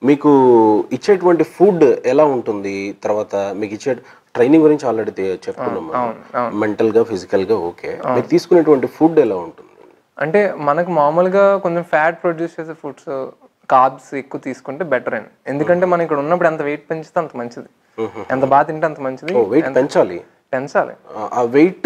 మీకు ఇచ్చేటువంటి ఫుడ్ ఎలా ఉంటుంది తర్వాత మీకు ఇచ్చే ట్రైనింగ్ గురించి ఆల్రెడీ చెప్పుకున్నాం మెంటల్ గా ఫిజికల్ గా ఓకే మీరు తీసుకునేటువంటి ఫుడ్ ఎలా ఉంటుంది అంటే మనకు మామూలుగా కొంచెం ఫ్యాట్ ప్రొడ్యూస్ చేసే ఫుడ్స్ కార్బ్స్ ఎక్కువ తీసుకుంటే బెటర్ అండి ఎందుకంటే మనం ఇక్కడ ఉన్నప్పుడు ఎంత వెయిట్ పెంచితే అంత మంచిది ఎంత బాగా తింటే అంత మంచిది వెయిట్ పెంచాలి పెంచాలి ఆ- ఆ వెయిట్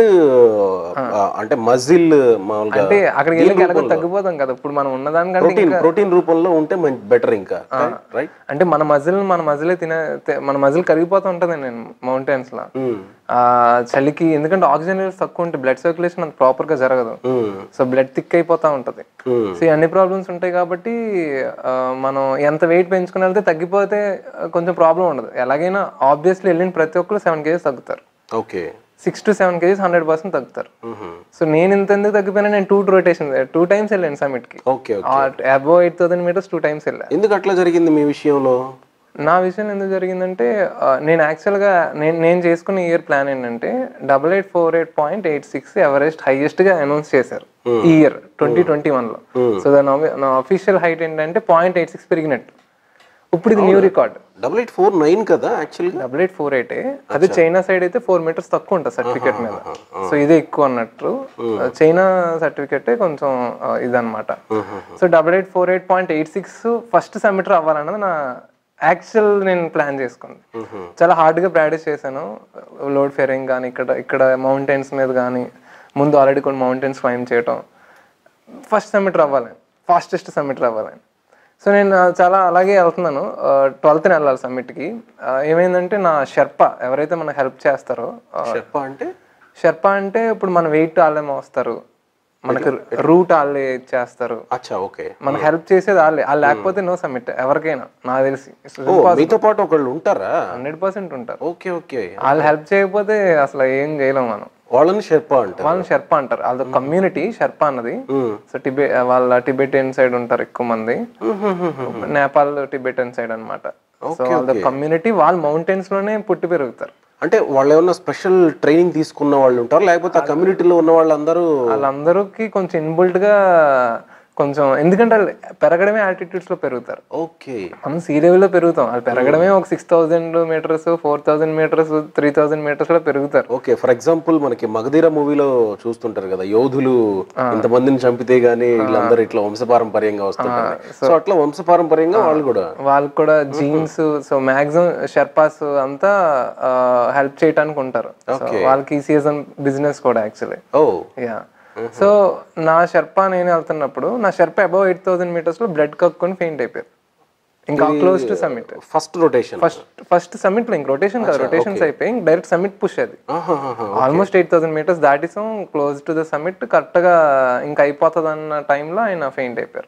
అంటే మజిల్ మామూలుగా అంటే అక్కడికి వెళ్ళి ఎలాగో తగ్గిపోతాం కదా ఇప్పుడు మనం ఉన్నదానికంటే ప్రోటీన్ ప్రోటీన్ రూపంలో ఉంటే బెటర్ ఇంకా రైట్ అంటే మన మజిల్ మన మజిలే తినే తే- మన మజిల్ కరిగిపోతూ ఉంటుంది నేను మౌంటైన్స్ లో ఆ చలికి ఎందుకంటే ఆక్సిజన్ లెవెల్స్ తక్కువ ఉంటే బ్లడ్ సర్క్యులేషన్ అంత ప్రాపర్ గా జరగదు సో బ్లడ్ థిక్ అయిపోతా ఉంటది సో ఈ అన్ని ప్రాబ్లమ్స్ ఉంటాయి కాబట్టి ఆ, మనం ఎంత వెయిట్ పెంచుకుని వెళ్తే తగ్గిపోతే ఆ, కొంచెం ప్రాబ్లం ఉండదు ఎలాగైనా ఆబ్వియస్లీ వెళ్ళిన ప్రతి ఒక్కరు సెవెన్ కేజీస్ తగ్గుతారు okay six to seven kgs hundred percent తగ్గుతారు సో నేను ఇంత ఎందుకు తగ్గిపోయినా నేను టూ రొటేషన్ టూ టైమ్స్ వెళ్ళాను సమిట్ కి okay above eight thousand meters two times వెళ్ళా ఎందుకు అట్లా జరిగింది మీ విషయంలో నా విషయం ఎందుకు జరిగిందంటే ఆ, నేను యాక్చువల్గా నేను నేను చేసుకున్న ఇయర్ ప్లాన్ ఏంటంటే double eight four eight point eight six Everest highest గా అనౌన్స్ చేశారు ఈ ఇయర్ ట్వంటీ ట్వంటీ వన్ లో సో దాని నా అఫీషియల్ హైట్ ఏంటంటే పాయింట్ ఎయిట్ సిక్స్ పెరిగినట్టు ఇప్పుడు ఇది new record double eight four nine కదా యాక్చువల్గా డబల్ ఎయిట్ ఫోర్ ఎయిట్ అది చైనా సైడ్ అయితే ఫోర్ మీటర్స్ తక్కువ ఉంటుంది సర్టిఫికేట్ మీద సో ఇదే ఎక్కువ అన్నట్టు చైనా సర్టిఫికేట్ కొంచెం ఆ, ఇదన్నమాట so double eight four eight point eight six first summiteer అవ్వాలన్నది నా యాక్చువల్ నేను ప్లాన్ చేసుకుంది చాలా హార్డ్ గా ప్రాక్టీస్ చేశాను లోడ్ ఫేరింగ్ కానీ ఇక్కడ ఇక్కడ మౌంటైన్స్ మీద కానీ ముందు ఆల్రెడీ కొన్ని మౌంటైన్స్ క్లైమ్ చేయటం ఫస్ట్ సబ్మిటర్ అవ్వాలని ఫాస్టెస్ట్ సబ్మిటర్ అవ్వాలని సో నేను ఆ, చాలా అలాగే వెళ్తున్నాను ట్వెల్త్ని వెళ్ళాలి సమ్మిట్కి ఏమైందంటే నా షెర్ప ఎవరైతే మనకు హెల్ప్ చేస్తారో ఆ, చెప్ప అంటే షెర్ప అంటే ఇప్పుడు మన వెయిట్ వాళ్ళే మోస్తారు మనకి రూట్ వాళ్ళే చేస్తారు అచ్చా ఓకే మనకు హెల్ప్ చేసేది వాళ్ళే వాళ్ళు లేకపోతే నో సబ్మిట్ ఎవరికైనా నాకు తెలిసి ఓ మీతో పాటు ఒకళ్ళు ఉంటారా హండ్రెడ్ పర్సెంట్ ఉంటారు ఓకే ఓకే వాళ్ళు హెల్ప్ చేయకపోతే అసలు ఏం చేయలేం మనం వాళ్ళని షెర్పా అంటారు వాళ్ళని షెర్ప అంటారు వాళ్ళ కమ్యూనిటీ షెర్ప అన్నది సో టిబే వాళ్ళ టిబెటియన్ సైడ్ ఉంటారు ఎక్కువ మంది నేపాల్ టిబెటన్ సైడ్ అన్నమాట సో వాళ్ళ కమ్యూనిటీ వాళ్ళ మౌంటైన్స్ లోనే పుట్టి పెరుగుతారు అంటే వాళ్ళు ఏమన్నా స్పెషల్ ట్రైనింగ్ తీసుకున్న వాళ్ళు ఉంటారు లేకపోతే ఆ కమ్యూనిటీలో ఉన్న వాళ్ళందరూ వాళ్ళందరికీ కొంచెం ఇన్బుల్ట్ గా కొంచెం ఎందుకంటే వాళ్ళు పెరగడమే altitudes లో పెరుగుతారు ఓకే మనం సీ లెవెల్లో పెరుగుతాం వాళ్ళు పెరగడమే ఒక six thousand metres four thousand metres three thousand metres లో పెరుగుతారు ఓకే ఫర్ ఎగ్జాంపుల్ మనకి మగధీర మూవీలో చూస్తుంటారు కదా యోధులు ఇంతమందిని చంపితే గానీ వీళ్ళందరూ ఇట్లా వంశపారంపర్యంగా వస్తుంటారు సో అట్లా వంశపారంపర్యంగా వాళ్ళు కూడా వాళ్ళకి కూడా జీన్స్ సో మాక్సిమం షెర్పాస్ అంతా హెల్ప్ చేయడానికి ఉంటారు సో వాళ్ళకి ఈ సీజన్ బిజినెస్ కూడా యాక్చువల్లీ ఓ యా సో నా షెర్పా నేను వెళ్తున్నప్పుడు నా Sherpa above eight thousand metres లో బ్లడ్ కక్కుని ఫెయింట్ అయిపోయారు ఇంకా close to summit first rotation first first summit లో ఇంక రొటేషన్ కాదు రొటేషన్స్ అయిపోయి డైరెక్ట్ సమ్మిట్ పుష్ అది ఆల్మోస్ట్ ఎయిట్ థౌసండ్ మీటర్స్ దాటిసాం close to the summit correct గా ఇంకా అయిపోతుంది అన్న టైంలో ఆయన ఫెయింట్ అయిపోయారు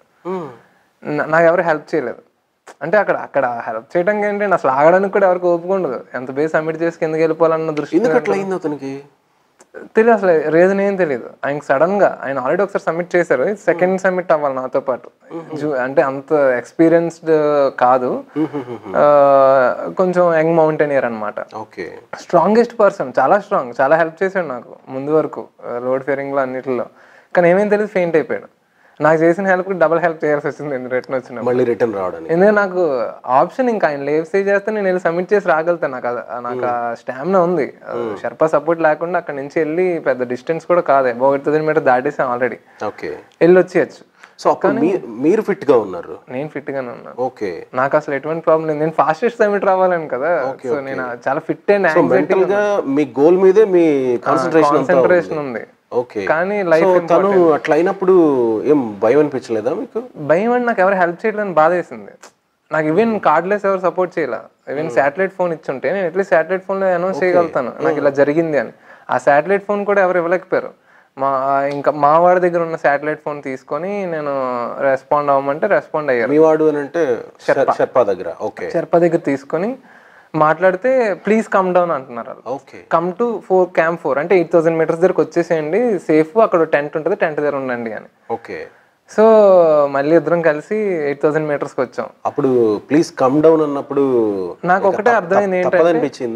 నా- నాకు ఎవరు హెల్ప్ చేయలేదు అంటే అక్కడ అక్కడ హెల్ప్ చేయడం ఏంటంటే అసలు ఆగడానికి కూడా ఎవరికి ఓపిక ఉండదు ఎంత బేస్ సబ్మిట్ చేసి కిందకి వెళ్ళిపోవాలన్న దృష్టి ఎందుకు అట్లా అయింది అతనికి తెలియదు అసలు రీజన్ ఏం తెలియదు ఆయనకి సడన్ గా ఆయన ఆల్రెడీ ఒకసారి సబ్మిట్ చేశారు సెకండ్ సబ్మిట్ అవ్వాలి నాతో పాటు జు- అంటే అంత ఎక్స్పీరియన్స్డ్ కాదు ఆ, కొంచెం యంగ్ మౌంటైనియర్ అన్నమాట ఓకే స్ట్రాంగెస్ట్ పర్సన్ చాలా స్ట్రాంగ్ చాలా హెల్ప్ చేశాడు నాకు ముందు వరకు రోడ్ ఫేరింగ్ లో అన్నిటిలో కానీ ఏమేం తెలియదు ఫెయింట్ అయిపోయాడు నాకు చేసిన హెల్ప్ డబుల్ హెల్ప్ చేయాల్సి వచ్చింది ఎందుకు రిటర్న్ వచ్చినప్పుడు మళ్ళీ రిటర్న్ రావడానికి ఎందుకంటే నాకు ఆప్షన్ ఇంకా ఆయన లేవ్ స్టే చేస్తే నేను వెళ్ళి సబ్మిట్ చేసి రాగలుగుతాను నాకు అది- నాకు ఆ స్టామినా ఉంది షర్పా సపోర్ట్ లేకుండా అక్కడ నుంచి వెళ్ళి పెద్ద డిస్టెన్స్ కూడా కాదు అబౌట్ థౌసండ్ మీటర్ దాటేసాం ఆల్రెడీ ఓకే వెళ్ళి వచ్చేయచ్చు సో అప్పుడు మీ- మీరు ఫిట్ గా ఉన్నారు నేను ఫిట్ గానే ఉన్నాను ఓకే నాకు అసలు ఎటువంటి ప్రాబ్లం లేదు నేను ఫాస్టెస్ట్ సబ్మిట్ రావాలని కదా సో నేను చాలా ఫిట్ అండ్ మెంటల్ గా మీ గోల్ మీదే మీ కాన్సన్ట్రేషన్ అంతా కాన్సన్ట్రేషన్ ఉంది ఓకే కానీ సో లైఫ్ తను అట్లా అయినప్పుడు ఏం భయం అనిపించలేదా మీకు భయం అంటే నాకు ఎవరు హెల్ప్ చేయడానికి బాధ వేసింది నాకు ఈవెన్ కార్డ్లెస్ ఎవరు సపోర్ట్ చేయాల ఈవెన్ శాటిలైట్ ఫోన్ ఇచ్చుంటే నేను ఎట్లీస్ట్ శాటిలైట్ ఫోన్ లో అనౌన్స్ చేయగలుగుతాను నాకు ఇలా జరిగింది అని ఆ శాటిలైట్ ఫోన్ కూడా ఎవరు ఇవ్వలేకపోయారు మా ఇంకా మా వాడి దగ్గర ఉన్న శాటిలైట్ ఫోన్ తీసుకొని నేను రెస్పాండ్ అవ్వమంటే రెస్పాండ్ అయ్యారు మీ వాడు అని అంటే షర్పా దగ్గర ఓకే చెర్ప దగ్గర తీసుకొని మాట్లాడితే ప్లీజ్ కమ్ డౌన్ అంటున్నారు వాళ్ళు okay come to four camp four అంటే ఎయిట్ థౌసండ్ మీటర్స్ దగ్గరకు వచ్చేసేయండి సేఫ్ అక్కడ టెంట్ ఉంటుంది టెంట్ దగ్గర ఉండండి అని ఓకే సో మళ్ళీ ఇద్దరం కలిసి ఎయిట్ థౌసండ్ మీటర్స్కి వచ్చాం అప్పుడు ప్లీజ్ కమ్ డౌన్ అన్నప్పుడు నాకు ఒకటే అర్థమైంది ఏంటంటే తప్పదనిపించిందా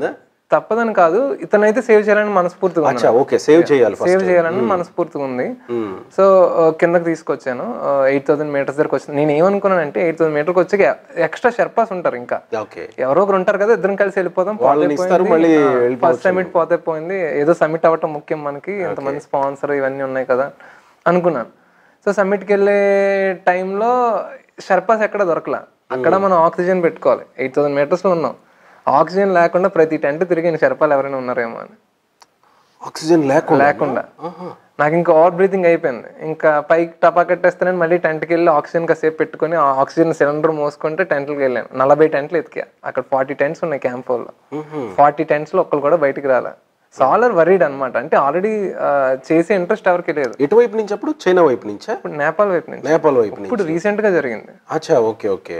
తప్పదని కాదు ఇతనైతే సేవ్ చేయాలని మనస్ఫూర్తిగా ఉన్నాను. అచ్చా ఓకే సేవ్ చేయాలి ఫస్ట్ సేవ్ చేయాలని మనస్ఫూర్తిగా ఉంది సో ఆ, కిందకి తీసుకొచ్చాను ఎయిట్ థౌసండ్ మీటర్స్ దగ్గరకు వచ్చింది నేను ఏమనుకున్నానంటే ఎయిట్ థౌసండ్ మీటర్కి వచ్చి ఎక్స్ట్రా షెర్పాస్ ఉంటారు ఇంకా ఓకే ఎవరో ఒకరు ఉంటారు కదా ఇద్దరం కలిసి వెళ్ళిపోదాం వాళ్ళని ఇస్తారు మళ్ళీ వెళ్ళిపోవచ్చు. ఫస్ట్ సమిట్ పోతే పోయింది ఏదో సమిట్ అవ్వటం ముఖ్యం మనకి ఇంతమంది స్పాన్సర్ ఇవన్నీ ఉన్నాయి కదా అనుకున్నాను సో సమ్మిట్కి వెళ్ళే టైంలో షర్పాస్ ఎక్కడ దొరకలా అక్కడ మనం ఆక్సిజన్ పెట్టుకోవాలి ఎయిట్ థౌసండ్ మీటర్స్లో ఉన్నాం ఆక్సిజన్ లేకుండా ప్రతి టెంట్ తిరిగిన షర్పాలు ఎవరైనా ఉన్నారేమో అని ఆక్సిజన్ లేకుండా లేకుండా నాకు ఇంకా ఓవర్ బ్రీతింగ్ అయిపోయింది ఇంకా పైకి టపా కట్టేస్తానని మళ్ళీ టెంట్కి వెళ్ళి ఆక్సిజన్ కాసేపు పెట్టుకొని ఆ ఆక్సిజన్ సిలిండర్ మోసుకుంటే టెంట్కి వెళ్ళాను నలభై టెంట్లు ఎతికా అక్కడ ఫార్టీ టెంట్స్ ఉన్నాయి క్యాంప్ లో ఫార్టీ టెంట్స్ లో ఒక్కరు కూడా బయటికి రాలే సో ఆల్ ఆర్ వరీడ్ అనమాట అంటే ఆల్రెడీ చేసే ఇంట్రెస్ట్ ఎవరికి లేదు ఎటువైపు నుంచి అప్పుడు చైనా వైపు నుంచా ఇప్పుడు నేపాల్ వైపు నుంచి నేపాల్ వైపు నుంచి ఇప్పుడు రీసెంట్ గా జరిగింది అచ్చా ఓకే ఓకే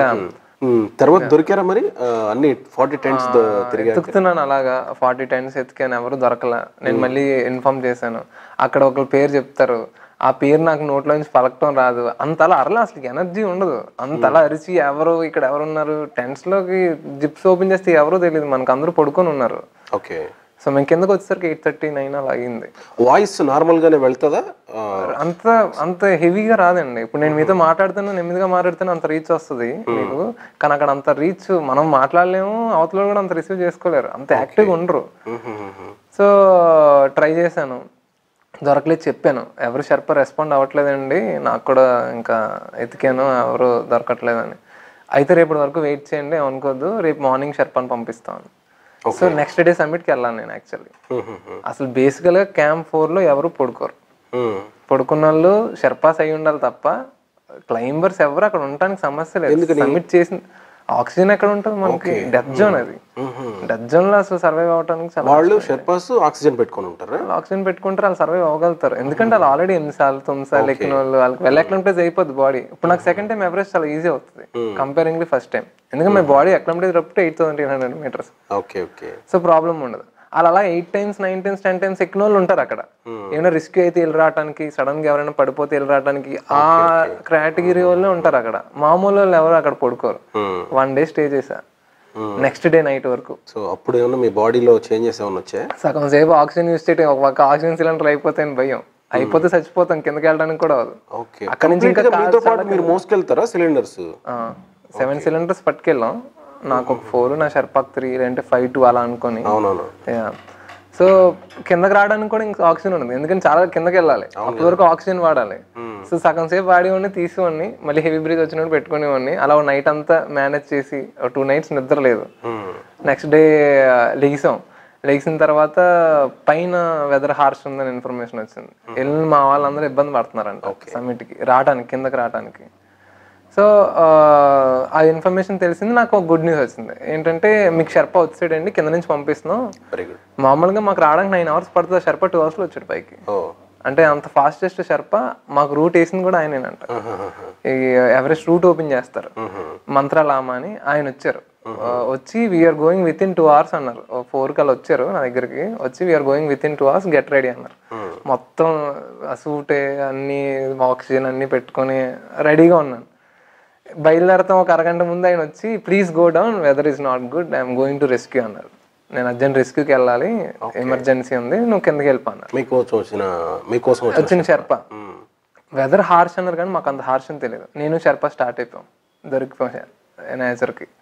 తర్వాత దొరికారా మరి ఆ, అన్ని ఫార్టీ టెంట్స్ తిరిగా ఎత్తుకుతున్నాను అలాగా ఫార్టీ టెన్స్ ఎత్తికాను ఎవరు దొరకలా నేను మళ్ళీ ఇన్ఫార్మ్ చేశాను అక్కడ ఒకరు పేరు చెప్తారు ఆ పేరు నాకు నోట్లో నుంచి పలకటం రాదు అంతలా అరలా అసలు ఎనర్జీ ఉండదు అంతలా అరిచి ఎవరు ఇక్కడ ఎవరు ఉన్నారు టెంట్స్ లోకి జిప్స్ ఓపెన్ చేస్తే ఎవరో తెలియదు మనకు అందరూ పడుకొని ఉన్నారు ఓకే సో మేము కిందకి వచ్చేసరికి ఎయిట్ థర్టీ నైన్ అలా అయింది వాయిస్ నార్మల్ గానే వెళ్తుందా ఆ, అంత అంత హెవీగా రాదండి ఇప్పుడు నేను మీతో మాట్లాడుతాను నెమ్మదిగా మాట్లాడితేనే అంత రీచ్ వస్తుంది మీకు కానీ అక్కడ అంత రీచ్ మనం మాట్లాడలేము అవతల కూడా అంత రిసీవ్ చేసుకోలేరు అంత యాక్టివ్గా ఉండరు సో ట్రై చేశాను దొరకలేదు చెప్పాను ఎవరు షర్ప రెస్పాండ్ అవ్వట్లేదండి నాకు కూడా ఇంకా ఎతికాను ఎవరు దొరకట్లేదని అయితే రేపటి వరకు వెయిట్ చేయండి అనుకోవద్దు రేపు మార్నింగ్ షర్పని పంపిస్తాను సో నెక్స్ట్ డే సమ్మిట్కి వెళ్ళాను నేను యాక్చువల్లీ అసలు బేసికల్గా క్యాంప్ ఫోర్లో ఎవరు పడుకోరు మ్మ్. పడుకున్న వాళ్ళు షెర్పాస్ అయి ఉండాలి తప్ప క్లైంబర్స్ ఎవరు అక్కడ ఉండడానికి సమస్య లేదు సబ్మిట్ చేసిన ఆక్సిజన్ ఎక్కడ ఉంటుంది మనకి డెత్ జోన్ అది డెత్ జోన్ లో అసలు సర్వైవ్ అవడానికి చాలా వాళ్ళు షెర్పాస్ ఆక్సిజన్ పెట్టుకొని ఉంటారా ఆక్సిజన్ పెట్టుకుంటారు వాళ్ళు సర్వైవ్ అవ్వగలుగుతారు ఎందుకంటే వాళ్ళు ఆల్రెడీ ఎనిమిది సార్లు తొమ్మిది సార్లు ఎక్కిన వాళ్ళు వాళ్ళకి వెల్ అక్లమటైజ్ అయిపోద్ది బాడీ ఇప్పుడు నాకు సెకండ్ టైం ఎవరేజ్ చాలా ఈజీ అవుతుంది కంపేరింగ్లీ ఫస్ట్ టైం ఎందుకంటే my body acclimatise up eight thousand eight hundred metres okay okay so problem ఉండదు అలా అలా eight times nine times ten times ఎక్కిన వాళ్ళు ఉంటారు అక్కడ ఏమైనా రిస్క్ అయితే వెళ్ళి రావడానికి సడన్ గా ఎవరైనా పడిపోతే వెళ్ళి రావడానికి ఆ కేటగిరీ వాళ్ళే ఉంటారు అక్కడ మామూలు వాళ్ళు ఎవరు అక్కడ పడుకోరు వన్ డే స్టే చేశా నెక్స్ట్ డే నైట్ వరకు సో అప్పుడు ఏమన్నా మీ బాడీలో చేంజెస్ ఏమైనా వచ్చాయా సగం సేపు ఆక్సిజన్ యూస్ చేయడం ఒక పక్క ఆక్సిజన్ సిలిండర్ అయిపోతే అని భయం అయిపోతే చచ్చిపోతాం కిందకి వెళ్ళడానికి కూడా అవ్వదు ఓకే అక్కడ నుంచి ఇంకా మీతో పాటు మీరు మోసుకెళ్తారా సిలిండర్స్ సెవెన్ సిలిండర్స్ పట్టుకెళ్ళాం నాకు ఒక ఫోర్ నా షర్పాక్ త్రీ లేదంటే ఫైవ్ టూ అలా అనుకొని అవునవును యా సో కిందకి రావడానికి కూడా ఇంకా ఆక్సిజన్ ఉండదు ఎందుకంటే చాలా కిందకి వెళ్ళాలి అప్పటి వరకు ఆక్సిజన్ వాడాలి సో సగం సేపు వాడేవాడిని తీసేవాడిని మళ్ళీ హెవీ బ్రీత్ వచ్చినప్పుడు పెట్టుకునేవాడిని అలా నైట్ అంతా మేనేజ్ చేసి టూ నైట్స్ నిద్ర లేదు మ్మ్. నెక్స్ట్ డే లెగిసాం లెగిసిన తర్వాత పైన వెదర్ హార్ష్ ఉందని ఇన్ఫర్మేషన్ వచ్చింది వెళ్ళిన మా వాళ్ళందరూ ఇబ్బంది పడుతున్నారంట సమ్మిట్కి రావడానికి కిందకి రావడానికి సో ఆ ఇన్ఫర్మేషన్ తెలిసింది నాకు ఒక గుడ్ న్యూస్ వచ్చింది ఏంటంటే మీకు షర్పా వచ్చాడండి కింద నుంచి పంపిస్తున్నాం వెరీ గుడ్ మామూలుగా మాకు రావడానికి నైన్ అవర్స్ పడుతుంది షర్పా టూ అవర్స్లో వచ్చాడు పైకి ఓ అంటే అంత ఫాస్టెస్ట్ షర్పా మాకు రూట్ వేసింది కూడా ఆయనేనంట ఈ ఎవరెస్ట్ రూట్ ఓపెన్ చేస్తారు మంత్రాలామా అని ఆయన వచ్చారు ఆ, వచ్చి we're going with in two hours అన్నారు ఫోర్ కల్ వచ్చారు నా దగ్గరికి వచ్చి we're going with in two hours get ready అన్నారు మొత్తం సూటే అన్ని ఆక్సిజన్ అన్ని పెట్టుకొని రెడీగా ఉన్నాను బయలుదేరతాం ఒక అరగంట ముందు ఆయన వచ్చి please go down weather is not good I'm going to rescue అన్నారు నేను అర్జెంట్ రెస్క్యూకి వెళ్ళాలి ఎమర్జెన్సీ ఉంది నువ్వు కిందకి వెళ్ళిపో అన్నారు మీకోసం వచ్చిన మీకోసం వచ్చిన వచ్చిన షర్పా మ్మ్. వెదర్ హార్ష్ అన్నారు కానీ మాకు అంత హార్ష్ అని తెలియదు నేను షర్పా స్టార్ట్ అయిపోయాం దొరికిపోయా నేచర్కి